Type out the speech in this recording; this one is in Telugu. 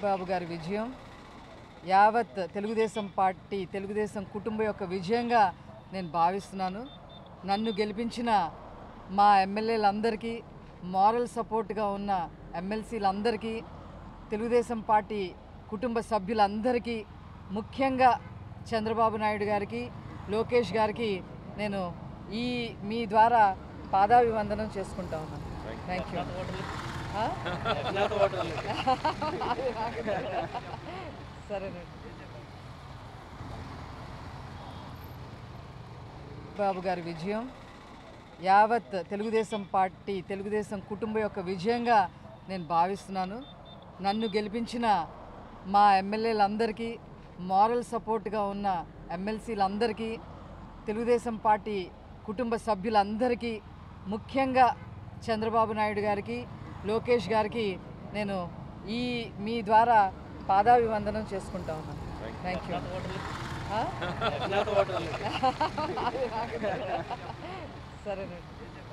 బాబు గారి విజయం యావత్ తెలుగుదేశం పార్టీ తెలుగుదేశం కుటుంబం యొక్క విజయంగా నేను భావిస్తున్నాను నన్ను గెలిపించిన మా ఎమ్మెల్యేలందరికీ మారల్ సపోర్ట్గా ఉన్న ఎమ్మెల్సీలందరికీ తెలుగుదేశం పార్టీ కుటుంబ సభ్యులందరికీ ముఖ్యంగా చంద్రబాబు నాయుడు గారికి లోకేష్ గారికి నేను ఈ మీ ద్వారా పాదాభివందనం చేసుకుంటా ఉన్నాను థ్యాంక్ యూ సరేనండి బాబు గారి విజయం యావత్ తెలుగుదేశం పార్టీ తెలుగుదేశం కుటుంబం యొక్క విజయంగా నేను భావిస్తున్నాను నన్ను గెలిపించిన మా ఎమ్మెల్యేలందరికీ మారల్ సపోర్ట్గా ఉన్న ఎమ్మెల్సీలందరికీ తెలుగుదేశం పార్టీ కుటుంబ సభ్యులందరికీ ముఖ్యంగా చంద్రబాబు నాయుడు గారికి లోకేష్ గారికి నేను ఈ మీ ద్వారా పాదాభివందనం చేసుకుంటా ఉన్నాను థ్యాంక్ యూ సరేనండి